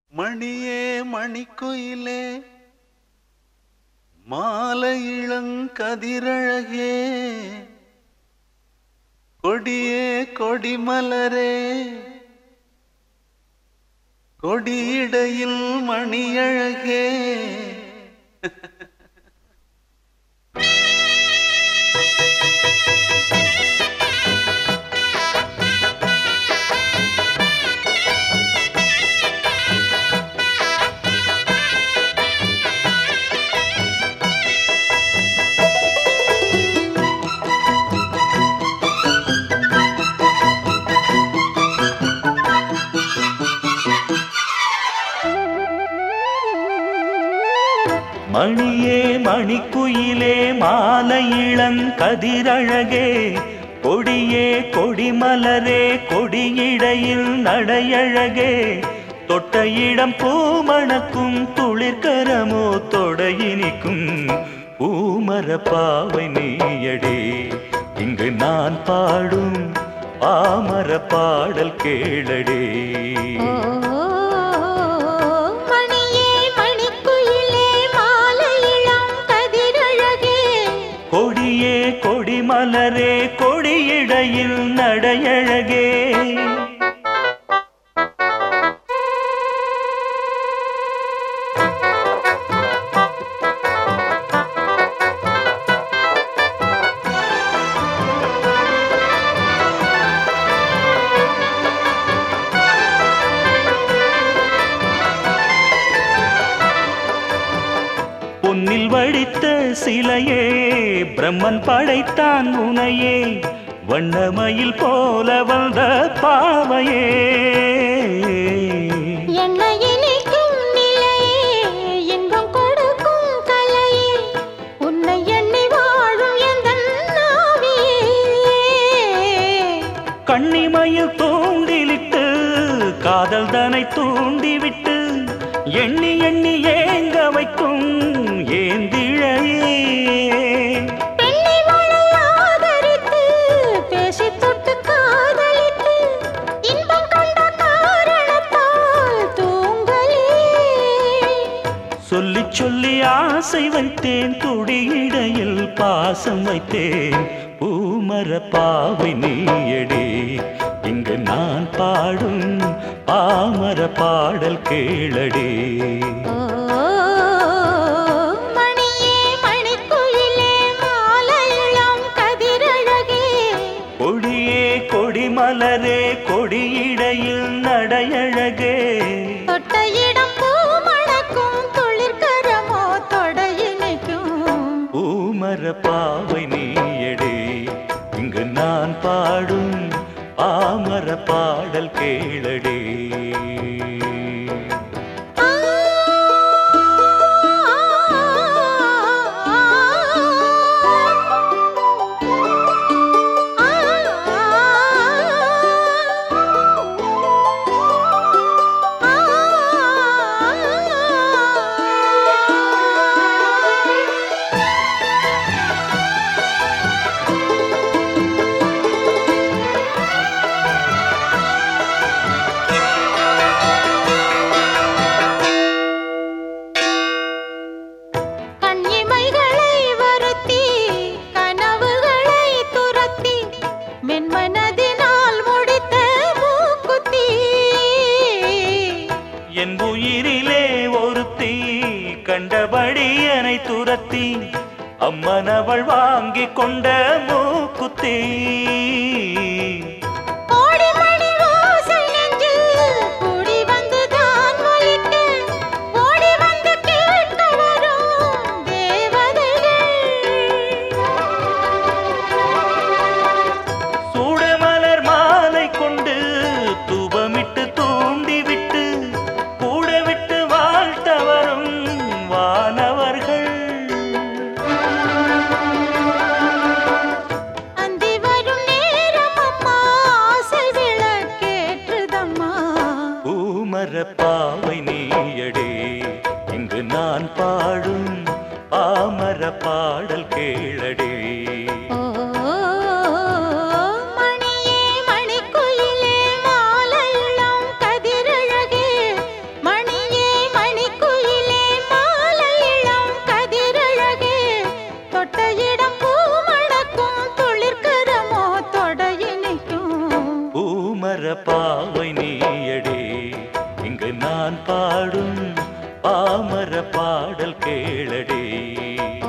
மணியே மணிக்குயிலே மாலை இளங்கதிரழகே கொடியே கொடிமலரே கொடியிடையில் மணியழகே மணியே மணிக்குயிலே மாலை இளங்கதிரழகே கொடியே கொடிமலரே கொடியிடையில் நடையழகே தொட்ட இடம் பூமணக்கும் துளிர்கரமோ தொடையினிக்கும் பூமர பாவை நீயடே இங்கு நான் பாடும் பாமர பாடல் கேளடே மணியே மணிக்குயிலே மாலை இளம் கதிரழகே கொடியே கொடிமலரே கொடியிடையில் நடையழகே பொன்னில் வடித்த சிலையே பிரம்மன் படைத்தான் உனையே வண்ணமயில் போல வந்த பாவையே என்னை இனிக்கும் நிலையே இன்பம் கொடுக்கும் கலையே உன்னை எண்ணி வாழும் எந்தன் நாவியே கண்ணிமயில் தூண்டிலிட்டு காதல் தனை தூண்டிவிட்டு எண்ணி எண்ணி ஏங்க வைக்கும் ஏந்திழையே பெண்ணை மழை ஆதரித்து பேசி தொட்டு காதலித்து இன்பம் கண்ட காரணத்தால் தூங்கலே சொல்லி சொல்லி ஆசை வைத்தேன் துடியிடையில் பாசம் வைத்தேன் பூமர பாவை நீயடே இங்கு நான் பாடும் பாமர பாடல் கேளடே ஓ மணியே மணிக்குயிலே மாலை இளம் கதிரழகே கொடியே கொடிமலரே கொடியிடையில் நடையழகே தொட்ட இடம் பூ மணக்கும் துளிர்கரமோ தொடையினைக்கும் பூமர பாவை நீயடே இங்கு நான் பாடும் பாமர பாடல் கேளடே ஆ கண்ணிமைகளை வருத்தி கனவுகளை துரத்தி மென்மனதினால் முடித்த மூக்குத்தி என் உயிரிலே ஒருத்தி கண்டபடி என்னை துரத்தி அம்மனவள் வாங்கி கொண்ட மூக்குத்தி கோடி மணி ஓசை நெஞ்சில் கூடி வந்து தான் ஒலிக்க ஓடி வந்து கேட்க வரும் தேவதைகள் சூடமலர் மாலை கொண்டு தூபமிட்டு தூண்டிவிட்டு கூட விட்டு வாழ்த்த வரும் வானவர்கள் அந்தி வரும் நேரம் அம்மா ஆசை விளக்கேற்றுதம்மா பூமர பாவை நீயடே இங்கு நான் பாடும் பாமர பாடல் கேளடே ஓ மணியே மணிக்குயிலே மாலை இளம் கதிரழகே மணியே பாமர பாடல் கேளடி